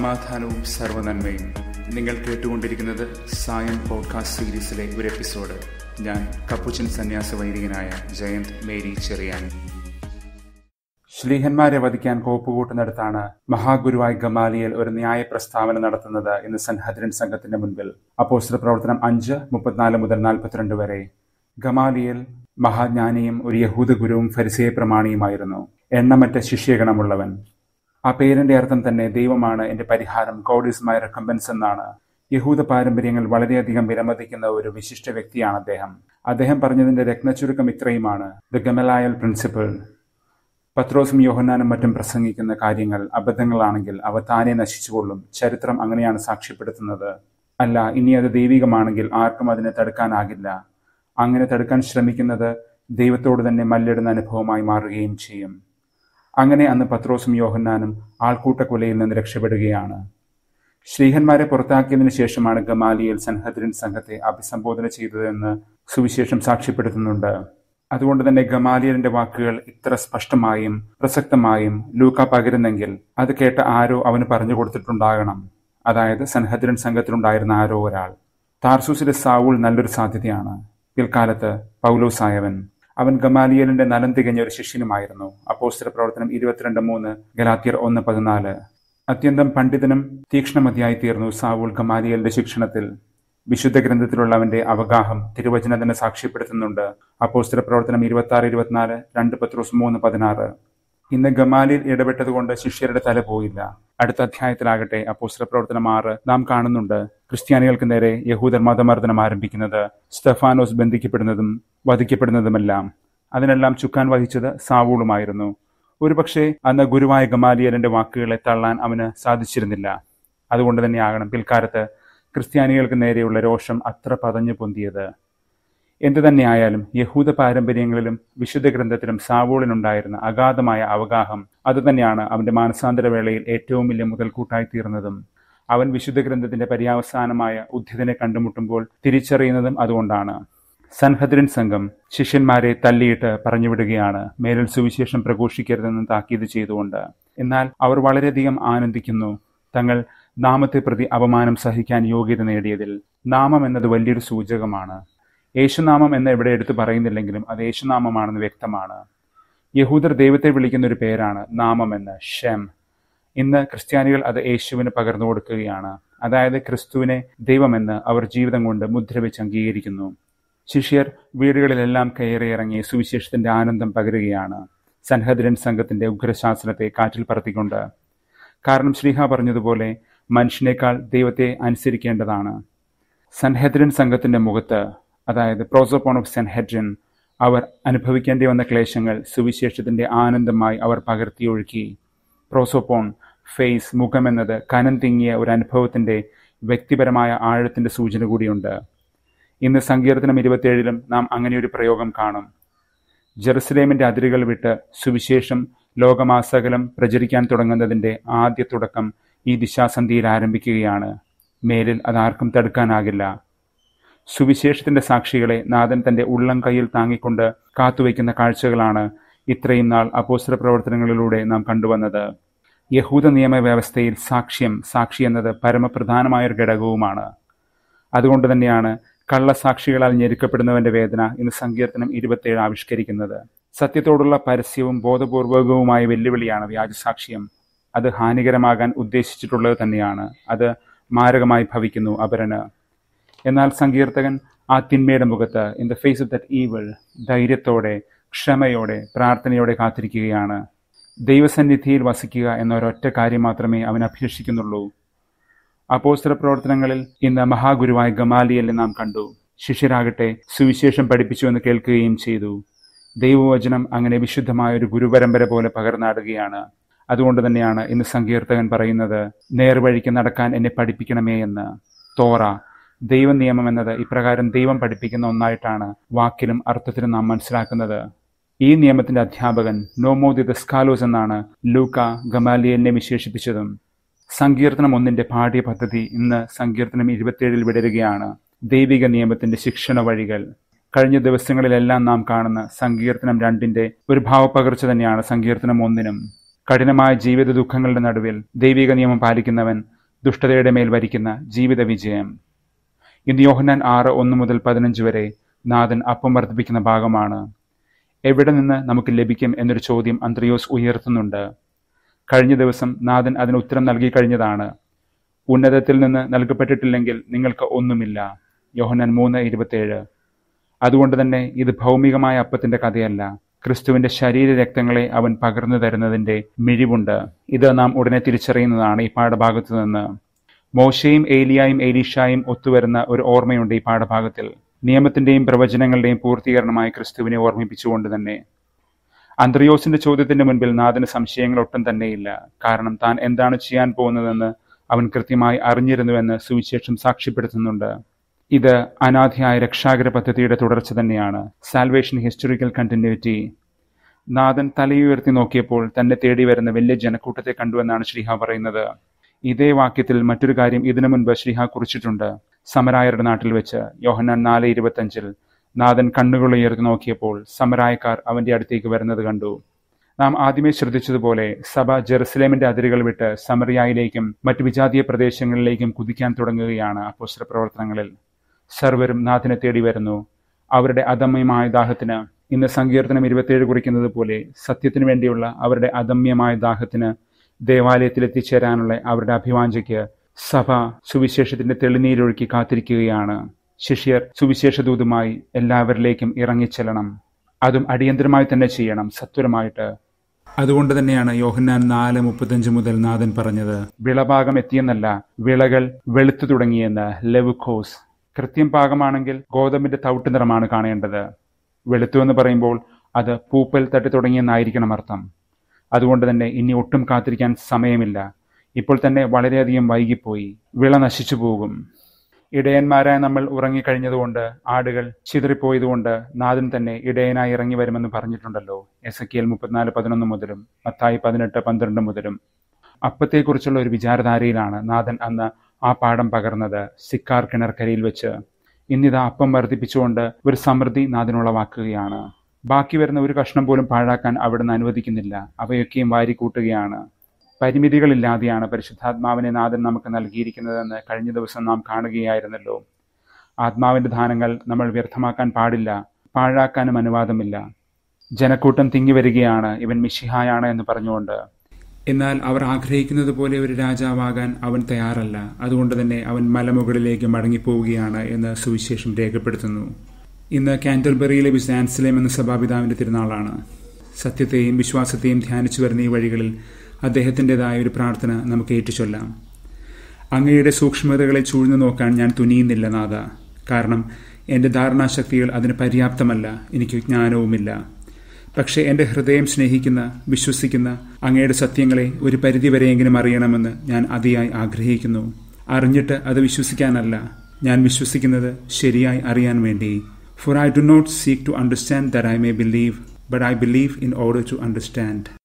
സമാധാനവും സർവനന്മയും നിങ്ങൾ കേട്ടുകൊണ്ടിരിക്കുന്നത് സായം പോഡ്കാസ്റ്റ് സീരീസിലെ ഒരു എപ്പിസോഡ് ഞാൻ കപ്പുച്ചൻ സന്യാസ വൈദികനായ ജയന്ത് മേരി ചെറിയാൻ ശ്ലീഹന്മാരെ വധിക്കാൻ കോപ്പുകൂട്ടുന്നിടത്താണ് മഹാഗുരുവായ ഗമാലിയൽ ഒരു ന്യായ പ്രസ്താവന നടത്തുന്നത് ഇന്ന് സൻഹദ്രൻ സംഘത്തിന്റെ മുൻപിൽ അപ്പോസ്റ്റർ പ്രവർത്തനം അഞ്ച് മുപ്പത്തിനാല് മുതൽ നാൽപ്പത്തിരണ്ട് വരെ ഗമാലിയൽ മഹാജ്ഞാനിയും ഒരു യഹൂദ ഗുരുവും ഫരിസേയ പ്രമാണിയുമായിരുന്നു എണ്ണമറ്റ ശിഷ്യഗണമുള്ളവൻ ആ പേരിന്റെ അർത്ഥം തന്നെ ദൈവമാണ് എന്റെ പരിഹാരം ഗോഡ് ഈസ് മൈ റെക്കമ്പൻസ് എന്നാണ് യഹൂദ പാരമ്പര്യങ്ങൾ വളരെയധികം വിലമതിക്കുന്ന ഒരു വിശിഷ്ട വ്യക്തിയാണ് അദ്ദേഹം അദ്ദേഹം പറഞ്ഞതിന്റെ രത്നചുരുക്കം ഇത്രയുമാണ് ദ ഗമലായൽ പ്രിൻസിപ്പിൾ പത്രോസും യോഹന്നാനും മറ്റും പ്രസംഗിക്കുന്ന കാര്യങ്ങൾ അബദ്ധങ്ങളാണെങ്കിൽ അവ താനെ നശിച്ചുകൊള്ളും ചരിത്രം അങ്ങനെയാണ് സാക്ഷ്യപ്പെടുത്തുന്നത് അല്ല ഇനി അത് ദൈവികമാണെങ്കിൽ ആർക്കും അതിനെ തടുക്കാനാകില്ല അങ്ങനെ തടുക്കാൻ ശ്രമിക്കുന്നത് ദൈവത്തോട് തന്നെ മല്ലിടുന്ന അനുഭവമായി മാറുകയും ചെയ്യും അങ്ങനെ അന്ന് പത്രോസും യോഹന്നാനും ആൾക്കൂട്ട കൊലയിൽ നിന്ന് രക്ഷപ്പെടുകയാണ് ശ്രീഹന്മാരെ പുറത്താക്കിയതിനു ശേഷമാണ് ഗമാലിയൽ സൻഹദ്രിൻ സംഘത്തെ അഭിസംബോധന ചെയ്തതെന്ന് സുവിശേഷം സാക്ഷ്യപ്പെടുത്തുന്നുണ്ട് അതുകൊണ്ട് തന്നെ ഗമാലിയലിന്റെ വാക്കുകൾ ഇത്ര സ്പഷ്ടമായും പ്രസക്തമായും ലൂക്ക പകരുന്നെങ്കിൽ അത് കേട്ട ആരോ അവന് പറഞ്ഞു കൊടുത്തിട്ടുണ്ടാകണം അതായത് സൻഹദ്രൻ സംഘത്തിലുണ്ടായിരുന്ന ആരോ ഒരാൾ താർസൂസിലെ സാവൂൾ നല്ലൊരു സാധ്യതയാണ് പിൽക്കാലത്ത് പൗലോസായവൻ അവൻ ഗമാലിയലിന്റെ നലം തികഞ്ഞ ഒരു ശിഷ്യനുമായിരുന്നു അപ്പോസ്റ്റർ പ്രവർത്തനം ഇരുപത്തിരണ്ട് മൂന്ന് ഗലാത്തിയർ ഒന്ന് പതിനാല് അത്യന്തം പണ്ഡിതനും തീക്ഷ്ണമതിയായി തീർന്നു സാവൂൾ ഗമാലിയലിന്റെ ശിക്ഷണത്തിൽ വിശുദ്ധ ഗ്രന്ഥത്തിലുള്ള അവന്റെ അവഗാഹം തിരുവചനത്തിന് സാക്ഷ്യപ്പെടുത്തുന്നുണ്ട് അപ്പോസ്റ്റർ പ്രവർത്തനം ഇരുപത്തി ആറ് ഇരുപത്തിനാല് രണ്ട് പത്രോസ് മൂന്ന് പതിനാറ് ഇന്ന് ഗമാലിൽ ഇടപെട്ടതുകൊണ്ട് ശിഷ്യരുടെ തല പോയില്ല അടുത്ത അധ്യായത്തിലാകട്ടെ അപ്പോസ്റ്റർ പ്രവർത്തനം ആറ് നാം കാണുന്നുണ്ട് ക്രിസ്ത്യാനികൾക്ക് നേരെ യഹൂദർ മതമർദ്ദനം ആരംഭിക്കുന്നത് സ്റ്റഫാനോസ് ബന്ധിക്കപ്പെടുന്നതും വധിക്കപ്പെടുന്നതുമെല്ലാം അതിനെല്ലാം ചുക്കാൻ വഹിച്ചത് സാവൂളുമായിരുന്നു ഒരുപക്ഷെ അന്ന് ഗുരുവായ ഗമാലിയലിന്റെ വാക്കുകളെ തള്ളാൻ അവന് സാധിച്ചിരുന്നില്ല അതുകൊണ്ട് തന്നെയാകണം പിൽക്കാലത്ത് ക്രിസ്ത്യാനികൾക്ക് നേരെയുള്ള രോഷം അത്ര പതഞ്ഞു പൊന്തിയത് എന്തു തന്നെയായാലും യഹൂദ പാരമ്പര്യങ്ങളിലും വിശുദ്ധ ഗ്രന്ഥത്തിലും സാവൂളിനുണ്ടായിരുന്ന അഗാധമായ അവഗാഹം അതുതന്നെയാണ് അവന്റെ മാനസാന്തര വേളയിൽ ഏറ്റവും വലിയ മുതൽക്കൂട്ടായി തീർന്നതും അവൻ വിശുദ്ധ ഗ്രന്ഥത്തിന്റെ പര്യാവസാനമായ ഉദ്ധിതനെ കണ്ടുമുട്ടുമ്പോൾ തിരിച്ചറിയുന്നതും അതുകൊണ്ടാണ് സൻഹദ്രിൻ സംഘം ശിഷ്യന്മാരെ തല്ലിയിട്ട് പറഞ്ഞുവിടുകയാണ് മേലിൽ സുവിശേഷം പ്രഘോഷിക്കരുതെന്ന് താക്കീത് ചെയ്തുകൊണ്ട് എന്നാൽ അവർ വളരെയധികം ആനന്ദിക്കുന്നു തങ്ങൾ നാമത്തെ പ്രതി അപമാനം സഹിക്കാൻ യോഗ്യത നേടിയതിൽ നാമം എന്നത് വലിയൊരു സൂചകമാണ് യേശുനാമം എന്ന് ഇവിടെ എടുത്തു പറയുന്നില്ലെങ്കിലും അത് യേശുനാമമാണെന്ന് വ്യക്തമാണ് യഹൂദർ ദൈവത്തെ വിളിക്കുന്ന ഒരു പേരാണ് നാമം എന്ന് ഷെം ഇന്ന് ക്രിസ്ത്യാനികൾ അത് യേശുവിന് പകർന്നു കൊടുക്കുകയാണ് അതായത് ക്രിസ്തുവിനെ ദൈവമെന്ന് അവർ ജീവിതം കൊണ്ട് മുദ്ര വെച്ച് അംഗീകരിക്കുന്നു ശിഷ്യർ വീടുകളിലെല്ലാം കയറിയിറങ്ങി സുവിശേഷത്തിന്റെ ആനന്ദം പകരുകയാണ് സൻഹദ്രൻ സംഘത്തിന്റെ ഉഗ്രശാസനത്തെ കാറ്റിൽ പറത്തിക്കൊണ്ട് കാരണം ശ്രീഹ പറഞ്ഞതുപോലെ മനുഷ്യനേക്കാൾ ദൈവത്തെ അനുസരിക്കേണ്ടതാണ് സൻഹദ്രൻ സംഘത്തിന്റെ മുഖത്ത് അതായത് പ്രോസോപോൺ ഓഫ് സെൻഹെഡ്രൻ അവർ അനുഭവിക്കേണ്ടി വന്ന ക്ലേശങ്ങൾ സുവിശേഷത്തിന്റെ ആനന്ദമായി അവർ പകർത്തിയൊഴുക്കി പ്രോസോപോൺ ഫേസ് മുഖമെന്നത് കനം തിങ്ങിയ ഒരു അനുഭവത്തിന്റെ വ്യക്തിപരമായ ആഴത്തിന്റെ സൂചന കൂടിയുണ്ട് ഇന്ന് സങ്കീർത്തനം ഇരുപത്തിയേഴിലും നാം അങ്ങനെ ഒരു പ്രയോഗം കാണും ജെറുസലേമിന്റെ അതിരുകൾ വിട്ട് സുവിശേഷം ലോകമാസകലം പ്രചരിക്കാൻ തുടങ്ങുന്നതിന്റെ ആദ്യ തുടക്കം ഈ ദിശാസന്ധിയിൽ ആരംഭിക്കുകയാണ് മേലിൽ അതാർക്കും തടുക്കാനാകില്ല സുവിശേഷത്തിന്റെ സാക്ഷികളെ നാഥൻ തന്റെ ഉള്ളം കയ്യിൽ താങ്ങിക്കൊണ്ട് കാത്തുവയ്ക്കുന്ന കാഴ്ചകളാണ് ഇത്രയും നാൾ അപ്പോസ്തല പ്രവർത്തനങ്ങളിലൂടെ നാം കണ്ടുവന്നത് യഹൂദ നിയമവ്യവസ്ഥയിൽ സാക്ഷ്യം സാക്ഷി എന്നത് പരമപ്രധാനമായൊരു ഘടകവുമാണ് അതുകൊണ്ട് തന്നെയാണ് കള്ളസാക്ഷികളാൽ ഞെരുക്കപ്പെടുന്നവന്റെ വേദന ഇന്ന് സങ്കീർത്തനം ഇരുപത്തിയേഴ് ആവിഷ്കരിക്കുന്നത് സത്യത്തോടുള്ള പരസ്യവും ബോധപൂർവകവുമായ വെല്ലുവിളിയാണ് വ്യാജസാക്ഷ്യം അത് ഹാനികരമാകാൻ ഉദ്ദേശിച്ചിട്ടുള്ളത് തന്നെയാണ് അത് മാരകമായി ഭവിക്കുന്നു അപരന് എന്നാൽ സങ്കീർത്തകൻ ആ തിന്മയുടെ മുഖത്ത് in the face of that evil ധൈര്യത്തോടെ ക്ഷമയോടെ പ്രാർത്ഥനയോടെ കാത്തിരിക്കുകയാണ് ദൈവസന്നിധിയിൽ വസിക്കുക എന്ന ഒരൊറ്റ കാര്യം മാത്രമേ അവൻ അഭിലഷിക്കുന്നുള്ളൂ അപ്പോസ്തല പ്രവർത്തനങ്ങളിൽ ഇന്ന് മഹാഗുരുവായ ഗമാലിയല്ലെ നാം കണ്ടു ശിഷ്യരാകട്ടെ സുവിശേഷം പഠിപ്പിച്ചു എന്ന് കേൾക്കുകയും ചെയ്തു ദൈവവചനം അങ്ങനെ വിശുദ്ധമായ ഒരു ഗുരുപരമ്പര പോലെ പകർന്നാടുകയാണ് അതുകൊണ്ട് തന്നെയാണ് ഇന്ന് സങ്കീർത്തകൻ പറയുന്നത് നേർവഴിക്ക് നടക്കാൻ എന്നെ പഠിപ്പിക്കണമേ എന്ന് തോറ ദൈവനിയമം എന്നത് ഇപ്രകാരം ദൈവം പഠിപ്പിക്കുന്ന ഒന്നായിട്ടാണ് വാക്കിലും അർത്ഥത്തിലും നാം മനസ്സിലാക്കുന്നത് ഈ നിയമത്തിന്റെ അധ്യാപകൻ നോമോ ദി ദസ്കാലോസ് എന്നാണ് ലൂക്ക ഗമാലിയലിനെ വിശേഷിപ്പിച്ചതും സങ്കീർത്തനം ഒന്നിന്റെ പാഠ്യപദ്ധതി ഇന്ന് സങ്കീർത്തനം ഇരുപത്തിയേഴിൽ വിടരുകയാണ് ദൈവിക നിയമത്തിന്റെ ശിക്ഷണ വഴികൾ കഴിഞ്ഞ ദിവസങ്ങളിലെല്ലാം നാം കാണുന്ന സങ്കീർത്തനം രണ്ടിന്റെ ഒരു ഭാവപകർച്ച തന്നെയാണ് സങ്കീർത്തനം ഒന്നിനും കഠിനമായ ജീവിത ദുഃഖങ്ങളുടെ നടുവിൽ ദൈവിക നിയമം പാലിക്കുന്നവൻ ദുഷ്ടതയുടെ മേൽ വരിക്കുന്ന ജീവിത വിജയം ഇന്ന് യോഹന്നാൻ ആറ് ഒന്ന് മുതൽ പതിനഞ്ച് വരെ നാഥൻ അപ്പം വർദ്ധിപ്പിക്കുന്ന ഭാഗമാണ് എവിടെ നിന്ന് നമുക്ക് ലഭിക്കും എന്നൊരു ചോദ്യം അന്ത്രയോസ് ഉയർത്തുന്നുണ്ട് കഴിഞ്ഞ ദിവസം നാഥൻ അതിന് ഉത്തരം നൽകി കഴിഞ്ഞതാണ് ഉന്നതത്തിൽ നിന്ന് നൽകപ്പെട്ടിട്ടില്ലെങ്കിൽ നിങ്ങൾക്ക് ഒന്നുമില്ല യോഹന്നാൻ മൂന്ന് ഇരുപത്തേഴ് അതുകൊണ്ട് തന്നെ ഇത് ഭൗമികമായ അപ്പത്തിന്റെ കഥയല്ല ക്രിസ്തുവിന്റെ ശരീര രക്തങ്ങളെ അവൻ പകർന്നു തരുന്നതിന്റെ മിഴിവുണ്ട് ഇത് നാം ഉടനെ തിരിച്ചറിയുന്നതാണ് ഈ പാഠഭാഗത്തു നിന്ന് മോശയും ഏലിയായും ഏലീഷായും ഒത്തുവരുന്ന ഒരു ഓർമ്മയുണ്ട് ഈ പാഠഭാഗത്തിൽ നിയമത്തിന്റെയും പ്രവചനങ്ങളുടെയും പൂർത്തീകരണമായി ക്രിസ്തുവിനെ ഓർമ്മിപ്പിച്ചുകൊണ്ട് തന്നെ അന്ത്രയോസിന്റെ ചോദ്യത്തിന്റെ മുൻപിൽ നാഥന് സംശയങ്ങൾ ഒട്ടും തന്നെയില്ല കാരണം താൻ എന്താണ് ചെയ്യാൻ പോകുന്നതെന്ന് അവൻ കൃത്യമായി അറിഞ്ഞിരുന്നുവെന്ന് സുവിശേഷം സാക്ഷ്യപ്പെടുത്തുന്നുണ്ട് ഇത് അനാഥയായ രക്ഷാകര പദ്ധതിയുടെ തുടർച്ച തന്നെയാണ് സാൽവേഷൻ ഹിസ്റ്റോറിക്കൽ കണ്ടിന്യൂറ്റി നാഥൻ തലയുയർത്തി നോക്കിയപ്പോൾ തന്നെ തേടി വരുന്ന വലിയ ജനക്കൂട്ടത്തെ കണ്ടുവെന്നാണ് ശ്രീഹ പറയുന്നത് ഇതേ വാക്യത്തിൽ മറ്റൊരു കാര്യം ഇതിനു മുൻപ് ശ്രീഹ കുറിച്ചിട്ടുണ്ട് സമരായരുടെ നാട്ടിൽ വെച്ച് യോഹന്നാൻ നാല് ഇരുപത്തഞ്ചിൽ നാഥൻ കണ്ണുകൾ ഉയർത്തി നോക്കിയപ്പോൾ സമരായക്കാർ അവന്റെ അടുത്തേക്ക് വരുന്നത് കണ്ടു നാം ആദ്യമേ ശ്രദ്ധിച്ചതുപോലെ സഭ ജെറുസലേമിന്റെ അതിരുകൾ വിട്ട് സമറിയായിലേക്കും മറ്റു വിജാതീയ പ്രദേശങ്ങളിലേക്കും കുതിക്കാൻ തുടങ്ങുകയാണ് അപ്പോസ്റ്റർ പ്രവർത്തനങ്ങളിൽ സർവരും നാഥനെ തേടി വരുന്നു അവരുടെ അദമ്യമായ ദാഹത്തിന് ഇന്ന് സങ്കീർത്തനം ഇരുപത്തിയേഴ് കുറിക്കുന്നത് പോലെ സത്യത്തിനു വേണ്ടിയുള്ള അവരുടെ അദമ്യമായ ദാഹത്തിന് ദേവാലയത്തിൽ എത്തിച്ചേരാനുള്ള അവരുടെ അഭിവാഞ്ചയ്ക്ക് സഭ സുവിശേഷത്തിന്റെ തെളിനീരൊഴുക്കി കാത്തിരിക്കുകയാണ് ശിഷ്യർ സുവിശേഷദൂതുമായി എല്ലാവരിലേക്കും ഇറങ്ങിച്ചെല്ലണം അതും അടിയന്തരമായി തന്നെ ചെയ്യണം സത്വരമായിട്ട് അതുകൊണ്ട് തന്നെയാണ് യോഹന്നാൻ നാല് മുപ്പത്തഞ്ച് മുതൽ നാഥൻ പറഞ്ഞത് വിളഭാഗം എത്തിയെന്നല്ല വിളകൾ വെളുത്തു തുടങ്ങിയെന്ന് ലെവുക്കോസ് കൃത്യം പാകമാണെങ്കിൽ ഗോതമ്പിന്റെ തവിട്ട് നിറമാണ് കാണേണ്ടത് വെളുത്തു എന്ന് പറയുമ്പോൾ അത് പൂപ്പൽ തട്ടി തുടങ്ങിയെന്നായിരിക്കണം അർത്ഥം അതുകൊണ്ട് തന്നെ ഇനി ഒട്ടും കാത്തിരിക്കാൻ സമയമില്ല ഇപ്പോൾ തന്നെ വളരെയധികം വൈകിപ്പോയി വിള നശിച്ചു പോകും ഇടയന്മാരായ നമ്മൾ ഉറങ്ങിക്കഴിഞ്ഞതുകൊണ്ട് ആടുകൾ ചിതറിപ്പോയതുകൊണ്ട് നാഥൻ തന്നെ ഇടയനായി ഇറങ്ങി വരുമെന്ന് പറഞ്ഞിട്ടുണ്ടല്ലോ എസ് എ കെൽ മുപ്പത്തിനാല് പതിനൊന്ന് മുതലും മത്തായി പതിനെട്ട് പന്ത്രണ്ട് മുതലും അപ്പത്തെക്കുറിച്ചുള്ള ഒരു വിചാരധാരയിലാണ് നാഥൻ അന്ന് ആ പാഠം പകർന്നത് സിക്കാർ കിണർക്കരയിൽ വെച്ച് ഇന്നിതാ അപ്പം വർദ്ധിപ്പിച്ചുകൊണ്ട് ഒരു സമൃദ്ധി നാഥനുളവാക്കുകയാണ് ബാക്കി വരുന്ന ഒരു കഷ്ണം പോലും പാഴാക്കാൻ അവിടുന്ന് അനുവദിക്കുന്നില്ല അവയൊക്കെയും വാരിക്കൂട്ടുകയാണ് പരിമിതികളില്ലാതെയാണ് പരിശുദ്ധാത്മാവിനെ നാഥൻ നമുക്ക് നൽകിയിരിക്കുന്നതെന്ന് കഴിഞ്ഞ ദിവസം നാം കാണുകയായിരുന്നല്ലോ ആത്മാവിന്റെ ദാനങ്ങൾ നമ്മൾ വ്യർത്ഥമാക്കാൻ പാടില്ല പാഴാക്കാനും അനുവാദമില്ല ജനക്കൂട്ടം തിങ്ങി വരികയാണ് ഇവൻ മിഷിഹായാണ് എന്ന് പറഞ്ഞുകൊണ്ട് എന്നാൽ അവർ ആഗ്രഹിക്കുന്നത് പോലെ ഒരു രാജാവാകാൻ അവൻ തയ്യാറല്ല അതുകൊണ്ട് തന്നെ അവൻ മലമുകളിലേക്ക് മടങ്ങിപ്പോവുകയാണ് എന്ന് സുവിശേഷം രേഖപ്പെടുത്തുന്നു ഇന്ന് കാൻറ്റർബറിയിലെ വിസാൻസിലേം എന്ന സഭാപിതാവിന്റെ തിരുനാളാണ് സത്യത്തെയും വിശ്വാസത്തെയും ധ്യാനിച്ചു വരുന്ന ഈ വഴികളിൽ അദ്ദേഹത്തിൻ്റെതായ ഒരു പ്രാർത്ഥന നമുക്ക് ഏറ്റുചൊല്ലാം അങ്ങയുടെ സൂക്ഷ്മതകളെ ചൂഴ്ന്നു നോക്കാൻ ഞാൻ തുനിയുന്നില്ല നാഥ കാരണം എൻ്റെ ധാരണാശക്തികൾ അതിന് പര്യാപ്തമല്ല എനിക്ക് ജ്ഞാനവുമില്ല പക്ഷേ എൻ്റെ ഹൃദയം സ്നേഹിക്കുന്ന വിശ്വസിക്കുന്ന അങ്ങയുടെ സത്യങ്ങളെ ഒരു പരിധിവരെയെങ്കിലും അറിയണമെന്ന് ഞാൻ അതിയായി ആഗ്രഹിക്കുന്നു അറിഞ്ഞിട്ട് അത് വിശ്വസിക്കാനല്ല ഞാൻ വിശ്വസിക്കുന്നത് ശരിയായി അറിയാൻ വേണ്ടി for I do not seek to understand that I may believe but I believe in order to understand